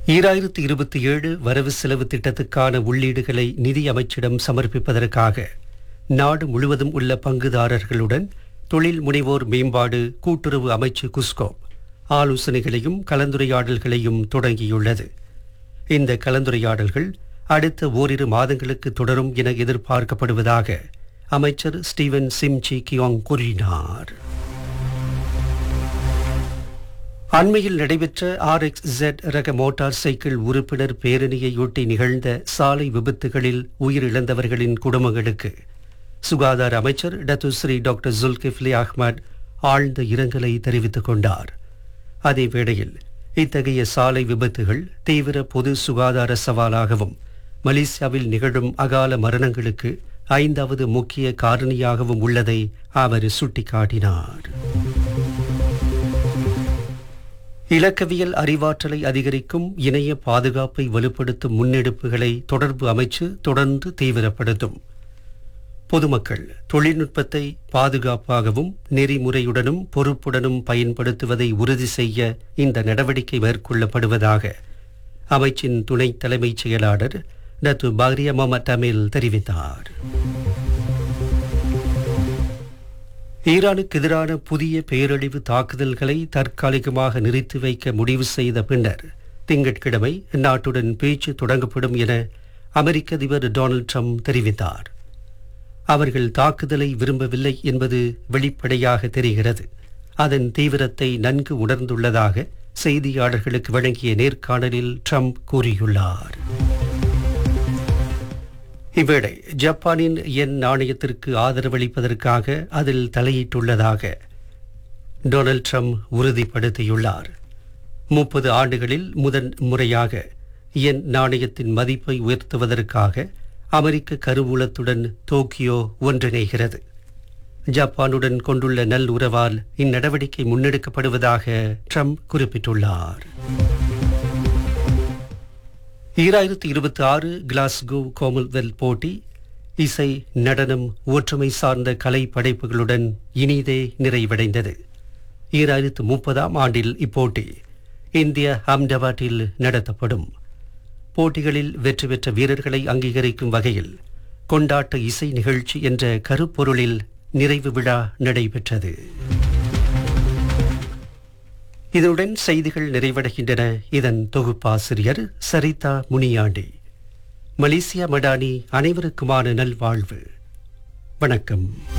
ஈராயிரத்து இருபத்தி ஏழு வரவு செலவு திட்டத்துக்கான உள்ளீடுகளை நிதி அமைச்சிடம் சமர்ப்பிப்பதற்காக நாடு முழுவதும் உள்ள பங்குதாரர்களுடன் தொழில் முனைவோர் மேம்பாடு கூட்டுறவு அமைச்சு குஸ்கோப் ஆலோசனைகளையும் கலந்துரையாடல்களையும் தொடங்கியுள்ளது இந்த கலந்துரையாடல்கள் அடுத்த ஓரிரு மாதங்களுக்கு தொடரும் என எதிர்பார்க்கப்படுவதாக அமைச்சர் ஸ்டீவன் சிம்சி கியோங் கூறினார் அண்மையில் நடைபெற்ற ஆர்எக்ஸ் ஜெட் ரக மோட்டார் சைக்கிள் உறுப்பினர் பேரணியையொட்டி நிகழ்ந்த சாலை விபத்துகளில் உயிரிழந்தவர்களின் குடும்பங்களுக்கு சுகாதார அமைச்சர் டத்துஸ்ரீ டாக்டர் ஜுல்கிஃப்லி அஹ்மத் ஆழ்ந்த இரங்கலை தெரிவித்துக் கொண்டார் அதே வேளையில் இத்தகைய சாலை விபத்துகள் தீவிர பொது சுகாதார சவாலாகவும் மலேசியாவில் நிகழும் அகால மரணங்களுக்கு ஐந்தாவது முக்கிய காரணியாகவும் உள்ளதை அவர் சுட்டிக்காட்டினார் இலக்கவியல் அறிவாற்றலை அதிகரிக்கும் இணைய பாதுகாப்பை வலுப்படுத்தும் முன்னெடுப்புகளை தொடர்பு அமைச்சு தொடர்ந்து தீவிரப்படுத்தும் பொதுமக்கள் தொழில்நுட்பத்தை பாதுகாப்பாகவும் நெறிமுறையுடனும் பொறுப்புடனும் பயன்படுத்துவதை உறுதி செய்ய இந்த நடவடிக்கை மேற்கொள்ளப்படுவதாக அமைச்சின் துணை தலைமைச் செயலாளர் டத்து பாக்ரியா மொஹமட் அமீல் தெரிவித்தார் ஈரானுக்கு எதிரான புதிய பேரழிவு தாக்குதல்களை தற்காலிகமாக நிறுத்தி வைக்க முடிவு செய்த பின்னர் திங்கட்கிழமை நாட்டுடன் பேச்சு தொடங்கப்படும் என அமெரிக்க அதிபர் டொனால்ட் ட்ரம்ப் தெரிவித்தார் அவர்கள் தாக்குதலை விரும்பவில்லை என்பது வெளிப்படையாக தெரிகிறது அதன் தீவிரத்தை நன்கு உணர்ந்துள்ளதாக செய்தியாளர்களுக்கு வழங்கிய நேர்காணலில் ட்ரம்ப் கூறியுள்ளார் இவ்வேளை ஜப்பானின் என் நாணயத்திற்கு ஆதரவளிப்பதற்காக அதில் தலையிட்டுள்ளதாக டொனால்ட் ட்ரம்ப் உறுதிப்படுத்தியுள்ளார் முப்பது ஆண்டுகளில் முதன் முறையாக என் நாணயத்தின் மதிப்பை உயர்த்துவதற்காக அமெரிக்க கருவூலத்துடன் டோக்கியோ ஒன்றிணைகிறது ஜப்பானுடன் கொண்டுள்ள நல் உறவால் இந்நடவடிக்கை முன்னெடுக்கப்படுவதாக ட்ரம்ப் குறிப்பிட்டுள்ளார் ஈராயிரத்தி இருபத்தி ஆறு கிளாஸ்கோ காமன்வெல்த் போட்டி இசை நடனம் ஒற்றுமை சார்ந்த கலை படைப்புகளுடன் இனிதே நிறைவடைந்தது ஈராயிரத்து முப்பதாம் ஆண்டில் இப்போட்டி இந்திய அஹமதாபாத்தில் நடத்தப்படும் போட்டிகளில் வெற்றி பெற்ற வீரர்களை அங்கீகரிக்கும் வகையில் கொண்டாட்ட இசை நிகழ்ச்சி என்ற கருப்பொருளில் நிறைவு விழா நடைபெற்றது இதனுடன் செய்திகள் நிறைவடைகின்றன இதன் தொகுப்பாசிரியர் சரிதா முனியாண்டி மலேசியா மடானி அனைவருக்குமான நல்வாழ்வு வணக்கம்